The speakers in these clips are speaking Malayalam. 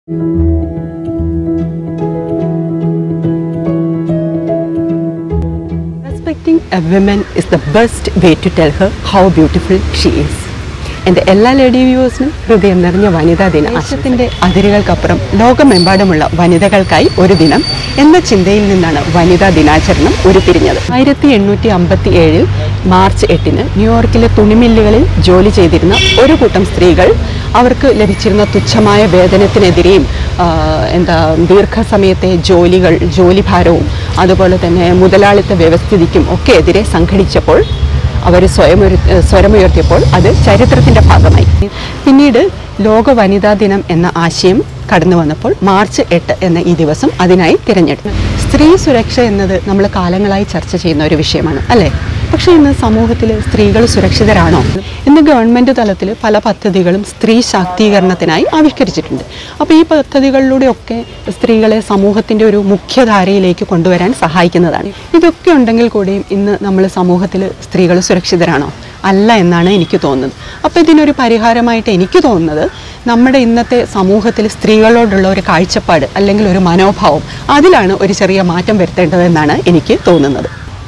Respecting a woman is the best way to tell her how beautiful she is. എൻ്റെ എല്ലാ ലേഡി വ്യൂവേഴ്സിനും ഹൃദയം നിറഞ്ഞ വനിതാ ദിന ആശയത്തിൻ്റെ അതിരുകൾക്കപ്പുറം ലോകമെമ്പാടുമുള്ള വനിതകൾക്കായി ഒരു ദിനം എന്ന ചിന്തയിൽ നിന്നാണ് വനിതാ ദിനാചരണം ഉരുത്തിരിഞ്ഞത് ആയിരത്തി എണ്ണൂറ്റി അമ്പത്തി ഏഴിൽ മാർച്ച് എട്ടിന് ന്യൂയോർക്കിലെ തുണിമില്ലുകളിൽ ജോലി ചെയ്തിരുന്ന ഒരു കൂട്ടം സ്ത്രീകൾ അവർക്ക് ലഭിച്ചിരുന്ന തുച്ഛമായ വേതനത്തിനെതിരെയും ആ, എന്താ ദീർഘസമയത്തെ ജോലികൾ ജോലിഭാരവും അതുപോലെ തന്നെ മുതലാളിത്ത വ്യവസ്ഥിതിക്കും ഒക്കെ എതിരെ സംഘടിച്ചപ്പോൾ അവർ സ്വയം ഒരു സ്വരമുയർത്തിയപ്പോൾ അത് ചരിത്രത്തിൻ്റെ ഭാഗമായി പിന്നീട് ലോക വനിതാ ദിനം എന്ന ആശയം കടന്നു വന്നപ്പോൾ മാർച്ച് എട്ട് എന്ന ഈ ദിവസം അതിനായി തിരഞ്ഞെടുത്തു സ്ത്രീ സുരക്ഷ എന്നത് നമ്മൾ കാലങ്ങളായി ചർച്ച ചെയ്യുന്ന ഒരു വിഷയമാണ് അല്ലേ പക്ഷേ ഇന്ന് സമൂഹത്തിൽ സ്ത്രീകൾ സുരക്ഷിതരാണോ ഇന്ന് ഗവൺമെൻറ് തലത്തിൽ പല പദ്ധതികളും സ്ത്രീ ശാക്തീകരണത്തിനായി ആവിഷ്കരിച്ചിട്ടുണ്ട് അപ്പോൾ ഈ പദ്ധതികളിലൂടെയൊക്കെ സ്ത്രീകളെ സമൂഹത്തിൻ്റെ ഒരു മുഖ്യധാരയിലേക്ക് കൊണ്ടുവരാൻ സഹായിക്കുന്നതാണ് ഇതൊക്കെ ഉണ്ടെങ്കിൽ കൂടിയും ഇന്ന് നമ്മൾ സമൂഹത്തിൽ സ്ത്രീകൾ സുരക്ഷിതരാണോ അല്ല എന്നാണ് എനിക്ക് തോന്നുന്നത് അപ്പോൾ ഇതിനൊരു പരിഹാരമായിട്ട് എനിക്ക് തോന്നുന്നത് നമ്മുടെ ഇന്നത്തെ സമൂഹത്തിൽ സ്ത്രീകളോടുള്ള ഒരു കാഴ്ചപ്പാട് അല്ലെങ്കിൽ ഒരു മനോഭാവം അതിലാണ് ഒരു ചെറിയ മാറ്റം വരുത്തേണ്ടതെന്നാണ് എനിക്ക് തോന്നുന്നത്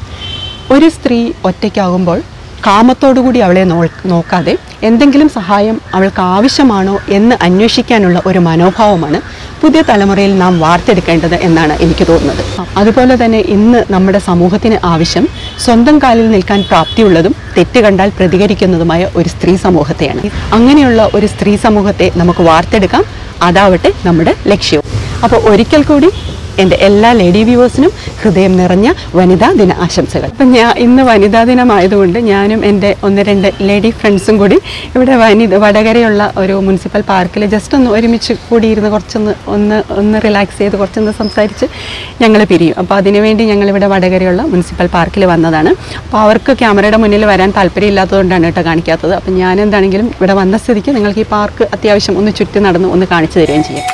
ഒരു സ്ത്രീ ഒറ്റയ്ക്കാകുമ്പോൾ കാമത്തോടുകൂടി അവളെ നോ നോക്കാതെ എന്തെങ്കിലും സഹായം അവൾക്ക് ആവശ്യമാണോ എന്ന് അന്വേഷിക്കാനുള്ള ഒരു മനോഭാവമാണ് പുതിയ തലമുറയിൽ നാം വാർത്തെടുക്കേണ്ടത് എന്നാണ് എനിക്ക് തോന്നുന്നത് അതുപോലെ തന്നെ ഇന്ന് നമ്മുടെ സമൂഹത്തിന് ആവശ്യം സ്വന്തം കാലിൽ നിൽക്കാൻ പ്രാപ്തിയുള്ളതും തെറ്റ് കണ്ടാൽ പ്രതികരിക്കുന്നതുമായ ഒരു സ്ത്രീ സമൂഹത്തെയാണ് അങ്ങനെയുള്ള ഒരു സ്ത്രീ സമൂഹത്തെ നമുക്ക് വാർത്തെടുക്കാം അതാവട്ടെ നമ്മുടെ ലക്ഷ്യവും അപ്പോൾ ഒരിക്കൽ കൂടി എൻ്റെ എല്ലാ ലേഡി വ്യൂവേഴ്സിനും ഹൃദയം നിറഞ്ഞ വനിതാ ദിന ആശംസകൾ അപ്പം ഞാൻ ഇന്ന് വനിതാ ദിനമായതുകൊണ്ട് ഞാനും എൻ്റെ ഒന്ന് രണ്ട് ലേഡി ഫ്രണ്ട്സും കൂടി ഇവിടെ വനിത വടകരയുള്ള ഒരു മുനിസിപ്പൽ പാർക്കിൽ ജസ്റ്റ് ഒന്ന് ഒരുമിച്ച് കൂടിയിരുന്ന് കുറച്ചൊന്ന് ഒന്ന് ഒന്ന് റിലാക്സ് ചെയ്ത് കുറച്ചൊന്ന് സംസാരിച്ച് ഞങ്ങൾ പിരിയും അപ്പോൾ അതിനുവേണ്ടി ഞങ്ങളിവിടെ വടകരയുള്ള മുനിസിപ്പൽ പാർക്കിൽ വന്നതാണ് അപ്പോൾ അവർക്ക് ക്യാമറയുടെ മുന്നിൽ വരാൻ താല്പര്യമില്ലാത്തതുകൊണ്ടാണ് കേട്ടോ കാണിക്കാത്തത് അപ്പം ഞാൻ എന്താണെങ്കിലും ഇവിടെ വന്ന സ്ഥിതിക്ക് നിങ്ങൾക്ക് ഈ പാർക്ക് അത്യാവശ്യം ഒന്ന് ചുറ്റി നടന്ന് ഒന്ന് കാണിച്ചു തരികയും ചെയ്യാം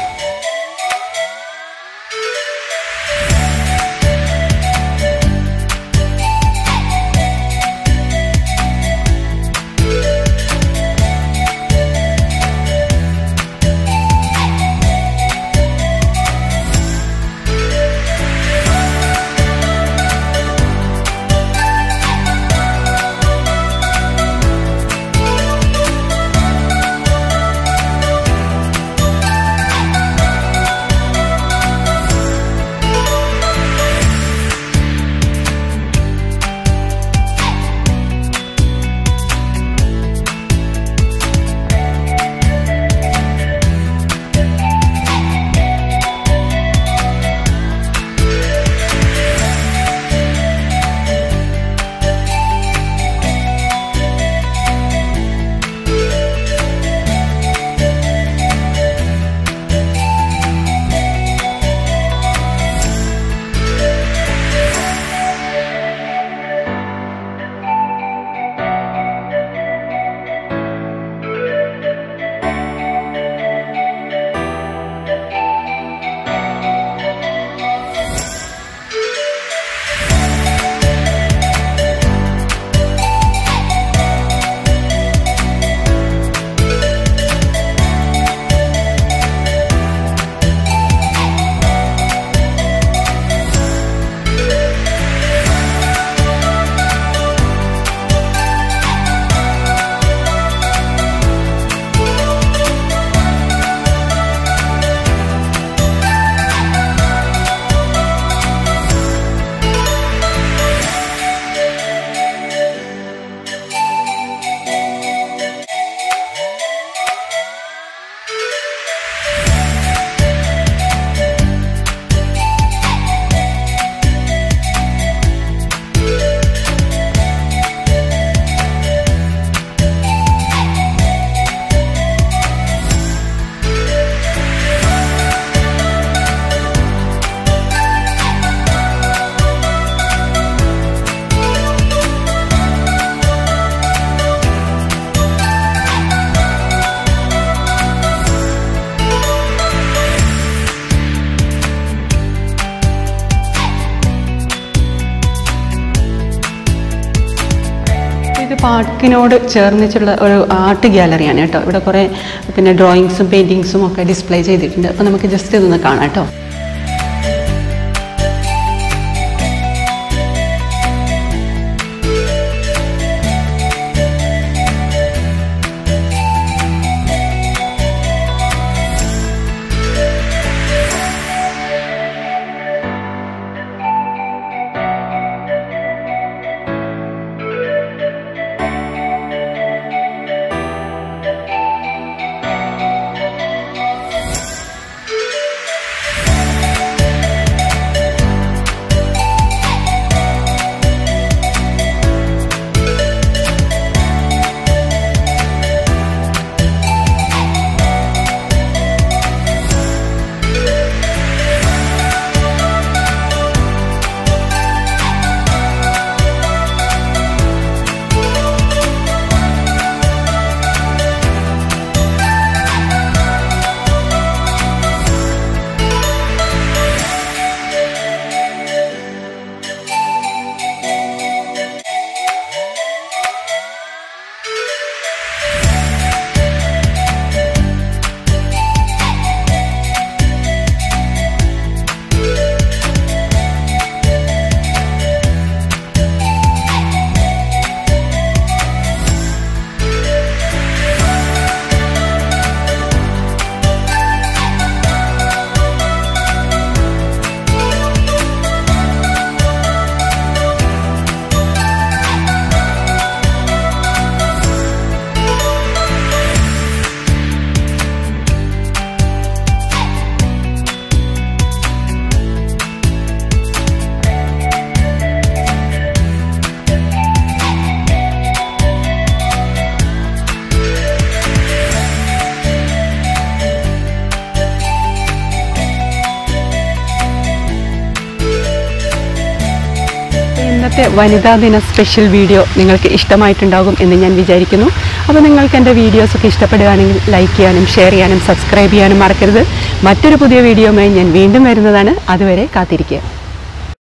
പാർക്കിനോട് ചേർന്നിട്ടുള്ള ഒരു ആർട്ട് ഗ്യാലറിയാണ് കേട്ടോ ഇവിടെ കുറേ പിന്നെ ഡ്രോയിങ്സും പെയിൻറ്റിങ്സും ഒക്കെ ഡിസ്പ്ലേ ചെയ്തിട്ടുണ്ട് അപ്പോൾ നമുക്ക് ജസ്റ്റ് ഇതൊന്ന് കാണാം കേട്ടോ ഇന്നത്തെ വനിതാ ദിന സ്പെഷ്യൽ വീഡിയോ നിങ്ങൾക്ക് ഇഷ്ടമായിട്ടുണ്ടാകും എന്ന് ഞാൻ വിചാരിക്കുന്നു അപ്പോൾ നിങ്ങൾക്ക് എൻ്റെ വീഡിയോസൊക്കെ ഇഷ്ടപ്പെടുകയാണെങ്കിൽ ലൈക്ക് ചെയ്യാനും ഷെയർ ചെയ്യാനും സബ്സ്ക്രൈബ് ചെയ്യാനും മറക്കരുത് മറ്റൊരു പുതിയ വീഡിയോയുമായി ഞാൻ വീണ്ടും വരുന്നതാണ് അതുവരെ കാത്തിരിക്കുക